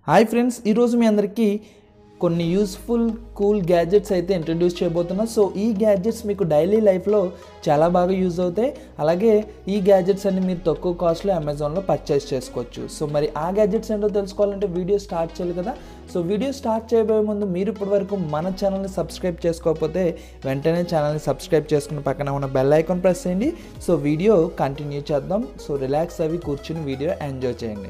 hi friends ఈరోజు మీ అందరికీ కొన్ని యూస్ఫుల్ కూల్ గ్యాడ్జెట్స్ అయితే ఇంట్రడ్యూస్ చేయబోతున్నా సో ఈ గ్యాడ్జెట్స్ మీకు డైలీ లైఫ్లో చాలా బాగా యూజ్ అవుతాయి అలాగే ఈ గ్యాడ్జెట్స్ అన్ని మీరు తక్కువ కాస్ట్లో అమెజాన్లో పర్చేస్ చేసుకోవచ్చు సో మరి ఆ గ్యాడ్జెట్స్ ఏంటో తెలుసుకోవాలంటే వీడియో స్టార్ట్ చేయాలి కదా సో వీడియో స్టార్ట్ చేయబోయే ముందు మీరు ఇప్పటివరకు మన ఛానల్ని సబ్స్క్రైబ్ చేసుకోకపోతే వెంటనే ఛానల్ని సబ్స్క్రైబ్ చేసుకుని పక్కన ఉన్న బెల్ ఐకాన్ ప్రెస్ చేయండి సో వీడియో కంటిన్యూ చేద్దాం సో రిలాక్స్ అవి కూర్చుని వీడియో ఎంజాయ్ చేయండి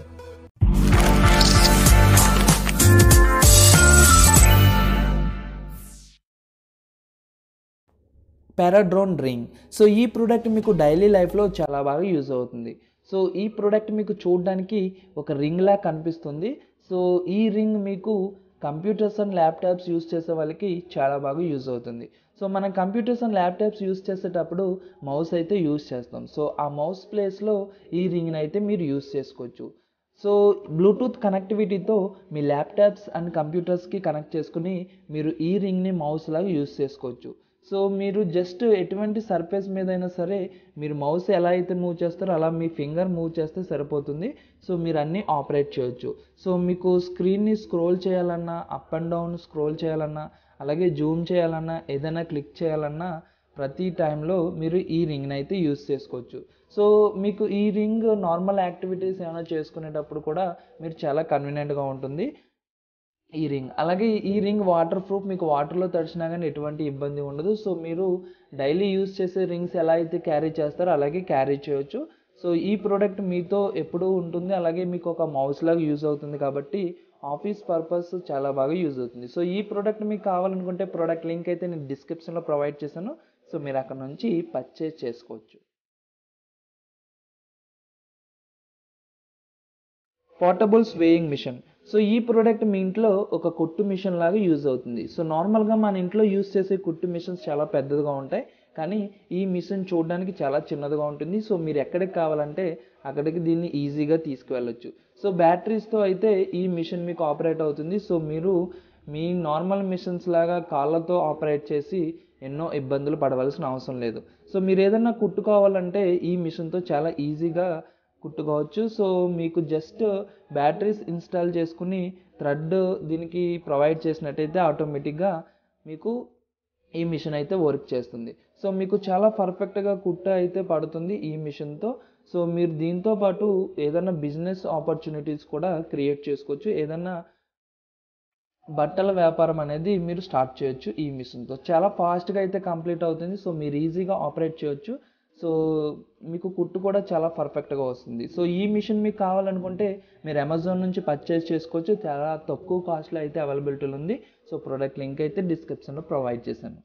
పారాడ్రోన్ రింగ్ సో ఈ ప్రోడక్ట్ మీకు డైలీ లైఫ్లో చాలా బాగా యూజ్ అవుతుంది సో ఈ ప్రోడక్ట్ మీకు చూడడానికి ఒక రింగ్ లా కనిపిస్తుంది సో ఈ రింగ్ మీకు కంప్యూటర్స్ అండ్ ల్యాప్టాప్స్ యూస్ చేసే వాళ్ళకి చాలా బాగా యూజ్ అవుతుంది సో మనం కంప్యూటర్స్ అండ్ ల్యాప్టాప్స్ యూస్ చేసేటప్పుడు మౌస్ అయితే యూస్ చేస్తాం సో ఆ మౌస్ ప్లేస్లో ఈ రింగ్ని అయితే మీరు యూస్ చేసుకోవచ్చు సో బ్లూటూత్ కనెక్టివిటీతో మీ ల్యాప్టాప్స్ అండ్ కంప్యూటర్స్కి కనెక్ట్ చేసుకుని మీరు ఈ రింగ్ని మౌస్ లాగా యూస్ చేసుకోవచ్చు సో మీరు జస్ట్ ఎటువంటి సర్ఫేస్ మీద అయినా సరే మీరు మౌస్ ఎలా అయితే మూవ్ చేస్తారో అలా మీ ఫింగర్ మూవ్ చేస్తే సరిపోతుంది సో మీరు అన్నీ ఆపరేట్ చేయొచ్చు సో మీకు స్క్రీన్ని స్క్రోల్ చేయాలన్నా అప్ అండ్ డౌన్ స్క్రోల్ చేయాలన్నా అలాగే జూమ్ చేయాలన్నా ఏదైనా క్లిక్ చేయాలన్నా ప్రతి టైంలో మీరు ఈ రింగ్ని అయితే యూస్ చేసుకోవచ్చు సో మీకు ఈ రింగ్ నార్మల్ యాక్టివిటీస్ ఏమైనా చేసుకునేటప్పుడు కూడా మీరు చాలా కన్వీనియంట్గా ఉంటుంది ఈ రింగ్ అలాగే ఈ రింగ్ వాటర్ ప్రూఫ్ మీకు వాటర్లో తడిచినా కానీ ఎటువంటి ఇబ్బంది ఉండదు సో మీరు డైలీ యూస్ చేసే రింగ్స్ ఎలా అయితే క్యారీ చేస్తారో అలాగే క్యారీ చేయొచ్చు సో ఈ ప్రోడక్ట్ మీతో ఎప్పుడూ ఉంటుంది అలాగే మీకు ఒక మౌస్ లాగా యూజ్ అవుతుంది కాబట్టి ఆఫీస్ పర్పస్ చాలా బాగా యూజ్ అవుతుంది సో ఈ ప్రోడక్ట్ మీకు కావాలనుకుంటే ప్రోడక్ట్ లింక్ అయితే నేను డిస్క్రిప్షన్లో ప్రొవైడ్ చేశాను సో మీరు అక్కడ నుంచి పర్చేజ్ చేసుకోవచ్చు పోర్టబుల్ స్వేయింగ్ మిషన్ సో ఈ ప్రోడక్ట్ మీ ఇంట్లో ఒక కుట్టు మిషన్ లాగా యూజ్ అవుతుంది సో నార్మల్గా మన ఇంట్లో యూజ్ చేసే కుట్టు మిషన్స్ చాలా పెద్దదిగా ఉంటాయి కానీ ఈ మిషన్ చూడడానికి చాలా చిన్నదిగా ఉంటుంది సో మీరు ఎక్కడికి కావాలంటే అక్కడికి దీన్ని ఈజీగా తీసుకువెళ్ళొచ్చు సో బ్యాటరీస్తో అయితే ఈ మిషన్ మీకు ఆపరేట్ అవుతుంది సో మీరు మీ నార్మల్ మిషన్స్ లాగా కాళ్ళతో ఆపరేట్ చేసి ఎన్నో ఇబ్బందులు పడవలసిన అవసరం లేదు సో మీరు ఏదన్నా కుట్టుకోవాలంటే ఈ మిషన్తో చాలా ఈజీగా కుట్టుకోవచ్చు సో మీకు జస్ట్ బ్యాటరీస్ ఇన్స్టాల్ చేసుకుని థ్రెడ్ దీనికి ప్రొవైడ్ చేసినట్టయితే ఆటోమేటిక్గా మీకు ఈ మిషన్ అయితే వర్క్ చేస్తుంది సో మీకు చాలా పర్ఫెక్ట్గా కుట్ట అయితే పడుతుంది ఈ మిషన్తో సో మీరు దీంతో పాటు ఏదైనా బిజినెస్ ఆపర్చునిటీస్ కూడా క్రియేట్ చేసుకోవచ్చు ఏదైనా బట్టల వ్యాపారం అనేది మీరు స్టార్ట్ చేయొచ్చు ఈ మిషన్తో చాలా ఫాస్ట్గా అయితే కంప్లీట్ అవుతుంది సో మీరు ఈజీగా ఆపరేట్ చేయొచ్చు సో మీకు కుట్టు కూడా చాలా పర్ఫెక్ట్గా వస్తుంది సో ఈ మిషన్ మీకు కావాలనుకుంటే మీరు అమెజాన్ నుంచి పర్చేస్ చేసుకోవచ్చు చాలా తక్కువ కాస్ట్లో అయితే అవైలబిలిటీలో ఉంది సో ప్రోడక్ట్ లింక్ అయితే డిస్క్రిప్షన్లో ప్రొవైడ్ చేశాను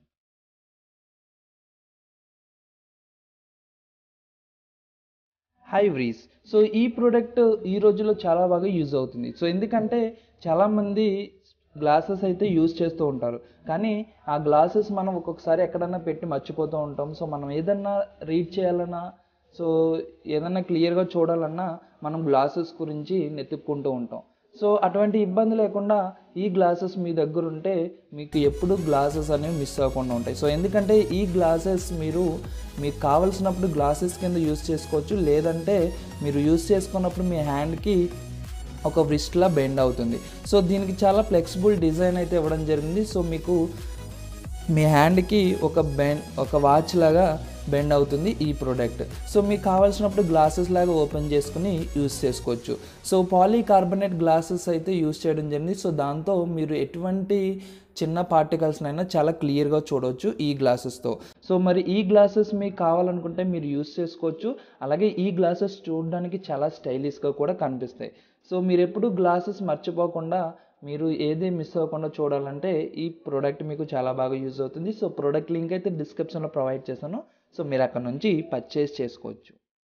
హై వ్రీస్ సో ఈ ప్రోడక్ట్ ఈ రోజుల్లో చాలా బాగా యూజ్ అవుతుంది సో ఎందుకంటే చాలామంది గ్లాసెస్ అయితే యూజ్ చేస్తూ ఉంటారు కానీ ఆ గ్లాసెస్ మనం ఒక్కొక్కసారి ఎక్కడన్నా పెట్టి మర్చిపోతూ ఉంటాం సో మనం ఏదన్నా రీడ్ చేయాలన్నా సో ఏదన్నా క్లియర్గా చూడాలన్నా మనం గ్లాసెస్ గురించి నెతుక్కుంటూ ఉంటాం సో అటువంటి ఇబ్బంది లేకుండా ఈ గ్లాసెస్ మీ దగ్గర ఉంటే మీకు ఎప్పుడు గ్లాసెస్ అనేవి మిస్ అవ్వకుండా ఉంటాయి సో ఎందుకంటే ఈ గ్లాసెస్ మీరు మీకు కావలసినప్పుడు గ్లాసెస్ కింద యూస్ చేసుకోవచ్చు లేదంటే మీరు యూస్ చేసుకున్నప్పుడు మీ హ్యాండ్కి ఒక వ్రిస్ట్లా బెండ్ అవుతుంది సో దీనికి చాలా ఫ్లెక్సిబుల్ డిజైన్ అయితే ఇవ్వడం జరిగింది సో మీకు మీ హ్యాండ్కి ఒక బెండ్ ఒక వాచ్ లాగా బెండ్ అవుతుంది ఈ ప్రోడక్ట్ సో మీకు కావాల్సినప్పుడు గ్లాసెస్ లాగా ఓపెన్ చేసుకుని యూస్ చేసుకోవచ్చు సో పాలీకార్బోనేట్ గ్లాసెస్ అయితే యూస్ చేయడం జరిగింది సో దాంతో మీరు ఎటువంటి చిన్న పార్టికల్స్నైనా చాలా క్లియర్గా చూడవచ్చు ఈ గ్లాసెస్తో సో మరి ఈ గ్లాసెస్ మీకు కావాలనుకుంటే మీరు యూస్ చేసుకోవచ్చు అలాగే ఈ గ్లాసెస్ చూడడానికి చాలా స్టైలిష్గా కూడా కనిపిస్తాయి సో మీరు ఎప్పుడు గ్లాసెస్ మర్చిపోకుండా మీరు ఏది మిస్ అవ్వకుండా చూడాలంటే ఈ ప్రోడక్ట్ మీకు చాలా బాగా యూజ్ అవుతుంది సో ప్రోడక్ట్ లింక్ అయితే డిస్క్రిప్షన్లో ప్రొవైడ్ చేశాను సో మీరు అక్కడ నుంచి పర్చేస్ చేసుకోవచ్చు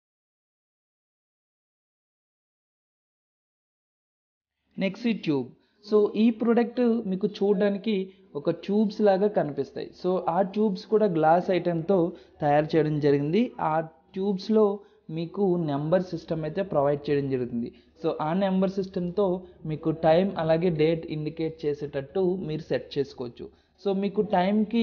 నెక్స్ట్ ట్యూబ్ సో ఈ ప్రోడక్ట్ మీకు చూడడానికి ఒక ట్యూబ్స్ లాగా కనిపిస్తాయి సో ఆ ట్యూబ్స్ కూడా గ్లాస్ ఐటెంతో తయారు చేయడం జరిగింది ఆ ట్యూబ్స్లో మీకు నెంబర్ సిస్టమ్ అయితే ప్రొవైడ్ చేయడం జరుగుతుంది సో ఆ నెంబర్ సిస్టమ్తో మీకు టైం అలాగే డేట్ ఇండికేట్ చేసేటట్టు మీరు సెట్ చేసుకోవచ్చు సో మీకు టైంకి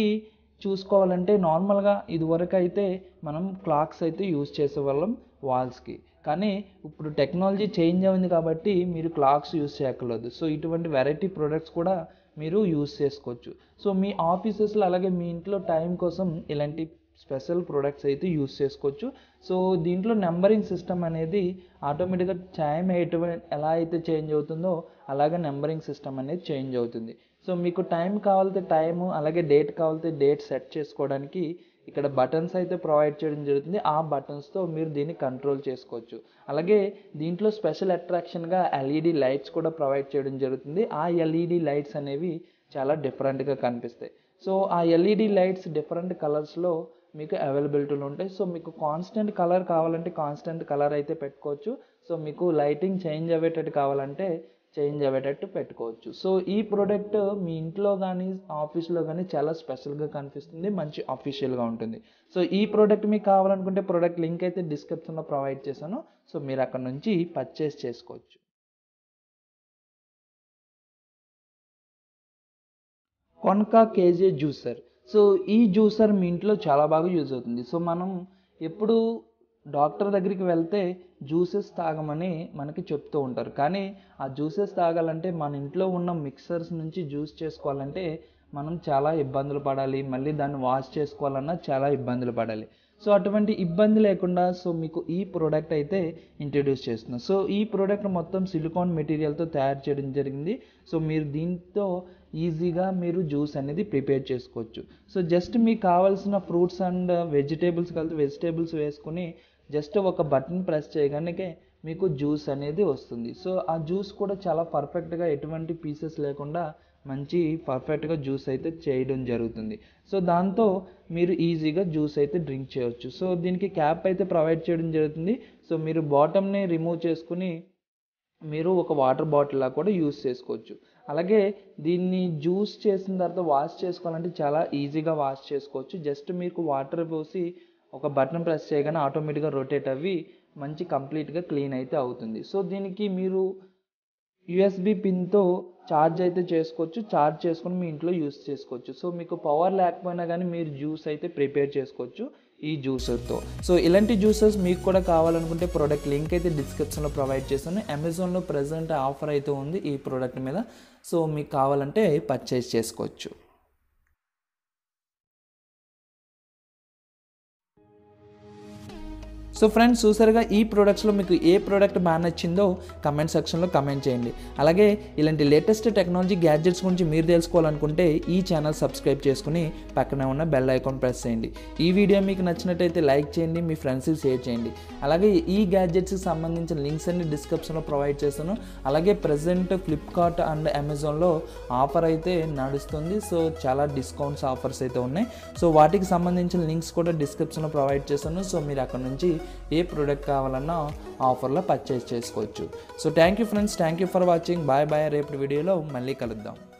చూసుకోవాలంటే నార్మల్గా ఇదివరకు అయితే మనం క్లాక్స్ అయితే యూజ్ చేసేవాళ్ళం వాల్స్కి కానీ ఇప్పుడు టెక్నాలజీ చేంజ్ అయింది కాబట్టి మీరు క్లాక్స్ యూస్ చేయక్కర్లేదు సో ఇటువంటి వెరైటీ ప్రొడక్ట్స్ కూడా మీరు యూస్ చేసుకోవచ్చు సో మీ ఆఫీసెస్లో అలాగే మీ ఇంట్లో టైం కోసం ఇలాంటి స్పెషల్ ప్రొడక్ట్స్ అయితే యూస్ చేసుకోవచ్చు సో దీంట్లో నెంబరింగ్ సిస్టమ్ అనేది ఆటోమేటిక్గా టైం ఎటువంటి ఎలా అయితే చేంజ్ అవుతుందో అలాగే నెంబరింగ్ సిస్టమ్ అనేది చేంజ్ అవుతుంది సో మీకు టైం కావాలితే టైము అలాగే డేట్ కావాలితే డేట్ సెట్ చేసుకోవడానికి ఇక్కడ బటన్స్ అయితే ప్రొవైడ్ చేయడం జరుగుతుంది ఆ బటన్స్తో మీరు దీన్ని కంట్రోల్ చేసుకోవచ్చు అలాగే దీంట్లో స్పెషల్ అట్రాక్షన్గా ఎల్ఈడి లైట్స్ కూడా ప్రొవైడ్ చేయడం జరుగుతుంది ఆ ఎల్ఈడి లైట్స్ అనేవి చాలా డిఫరెంట్గా కనిపిస్తాయి సో ఆ ఎల్ఈడి లైట్స్ డిఫరెంట్ కలర్స్లో మీకు అవైలబిలిటీలో ఉంటాయి సో మీకు కాన్స్టెంట్ కలర్ కావాలంటే కాన్స్టెంట్ కలర్ అయితే పెట్టుకోవచ్చు సో మీకు లైటింగ్ చేంజ్ అయ్యేటట్టు కావాలంటే చేంజ్ అయ్యేటట్టు పెట్టుకోవచ్చు సో ఈ ప్రోడక్ట్ మీ ఇంట్లో కానీ ఆఫీస్లో కానీ చాలా స్పెషల్గా కనిపిస్తుంది మంచి అఫీషియల్గా ఉంటుంది సో ఈ ప్రోడక్ట్ మీకు కావాలనుకుంటే ప్రోడక్ట్ లింక్ అయితే డిస్క్రిప్షన్లో ప్రొవైడ్ చేశాను సో మీరు అక్కడ నుంచి పర్చేస్ చేసుకోవచ్చు కొన్కా కేజీ జ్యూసర్ సో ఈ జ్యూసర్ మీ ఇంట్లో చాలా బాగా యూజ్ అవుతుంది సో మనం ఎప్పుడు డాక్టర్ దగ్గరికి వెళ్తే జ్యూసెస్ తాగమని మనకి చెప్తూ ఉంటారు కానీ ఆ జ్యూసెస్ తాగాలంటే మన ఇంట్లో ఉన్న మిక్సర్స్ నుంచి జ్యూస్ చేసుకోవాలంటే మనం చాలా ఇబ్బందులు పడాలి మళ్ళీ దాన్ని వాష్ చేసుకోవాలన్నా చాలా ఇబ్బందులు పడాలి సో అటువంటి ఇబ్బంది లేకుండా సో మీకు ఈ ప్రోడక్ట్ అయితే ఇంట్రడ్యూస్ చేస్తున్నాం సో ఈ ప్రోడక్ట్ మొత్తం సిలికాన్ మెటీరియల్తో తయారు చేయడం జరిగింది సో మీరు దీంతో ఈజీగా మీరు జ్యూస్ అనేది ప్రిపేర్ చేసుకోవచ్చు సో జస్ట్ మీకు కావాల్సిన ఫ్రూట్స్ అండ్ వెజిటేబుల్స్ కలిసి వెజిటేబుల్స్ వేసుకుని జస్ట్ ఒక బటన్ ప్రెస్ చేయగానే మీకు జ్యూస్ అనేది వస్తుంది సో ఆ జ్యూస్ కూడా చాలా పర్ఫెక్ట్గా ఎటువంటి పీసెస్ లేకుండా మంచి పర్ఫెక్ట్గా జ్యూస్ అయితే చేయడం జరుగుతుంది సో దాంతో మీరు ఈజీగా జ్యూస్ అయితే డ్రింక్ చేయవచ్చు సో దీనికి క్యాప్ అయితే ప్రొవైడ్ చేయడం జరుగుతుంది సో మీరు బాటమ్ని రిమూవ్ చేసుకుని మీరు ఒక వాటర్ బాటిల్లా కూడా యూస్ చేసుకోవచ్చు అలాగే దీన్ని జ్యూస్ చేసిన తర్వాత వాష్ చేసుకోవాలంటే చాలా ఈజీగా వాష్ చేసుకోవచ్చు జస్ట్ మీకు వాటర్ పోసి ఒక బటన్ ప్రెస్ చేయగానే ఆటోమేటిక్గా రొటేట్ అవ్వి మంచి కంప్లీట్గా క్లీన్ అయితే అవుతుంది సో దీనికి మీరు యూఎస్బి పిన్తో ఛార్జ్ అయితే చేసుకోవచ్చు ఛార్జ్ చేసుకొని మీ ఇంట్లో యూస్ చేసుకోవచ్చు సో మీకు పవర్ లేకపోయినా కానీ మీరు జ్యూస్ అయితే ప్రిపేర్ చేసుకోవచ్చు ఈ జ్యూసర్తో సో ఇలాంటి జ్యూసెస్ మీకు కూడా కావాలనుకుంటే ప్రోడక్ట్ లింక్ అయితే డిస్క్రిప్షన్లో ప్రొవైడ్ చేస్తాను అమెజాన్లో ప్రజెంట్ ఆఫర్ అయితే ఉంది ఈ ప్రోడక్ట్ మీద సో మీకు కావాలంటే పర్చేస్ చేసుకోవచ్చు సో ఫ్రెండ్స్ చూసారుగా ఈ ప్రోడక్ట్స్లో మీకు ఏ ప్రోడక్ట్ బాగా నచ్చిందో కమెంట్ సెక్షన్లో కమెంట్ చేయండి అలాగే ఇలాంటి లేటెస్ట్ టెక్నాలజీ గ్యాడ్జెట్స్ గురించి మీరు తెలుసుకోవాలనుకుంటే ఈ ఛానల్ సబ్స్క్రైబ్ చేసుకుని పక్కనే ఉన్న బెల్ ఐకాన్ ప్రెస్ చేయండి ఈ వీడియో మీకు నచ్చినట్టయితే లైక్ చేయండి మీ ఫ్రెండ్స్కి షేర్ చేయండి అలాగే ఈ గ్యాడ్జెట్స్కి సంబంధించిన లింక్స్ అన్ని డిస్క్రిప్షన్లో ప్రొవైడ్ చేస్తాను అలాగే ప్రజెంట్ ఫ్లిప్కార్ట్ అండ్ అమెజాన్లో ఆఫర్ అయితే నడుస్తుంది సో చాలా డిస్కౌంట్స్ ఆఫర్స్ అయితే ఉన్నాయి సో వాటికి సంబంధించిన లింక్స్ కూడా డిస్క్రిప్షన్లో ప్రొవైడ్ చేస్తాను సో మీరు అక్కడ నుంచి ఏ ప్రోడక్ట్ కావాలన్నా ఆఫర్లో పర్చేస్ చేసుకోవచ్చు so thank you friends thank you for watching bye bye రేపు వీడియోలో మళ్ళీ కలుద్దాం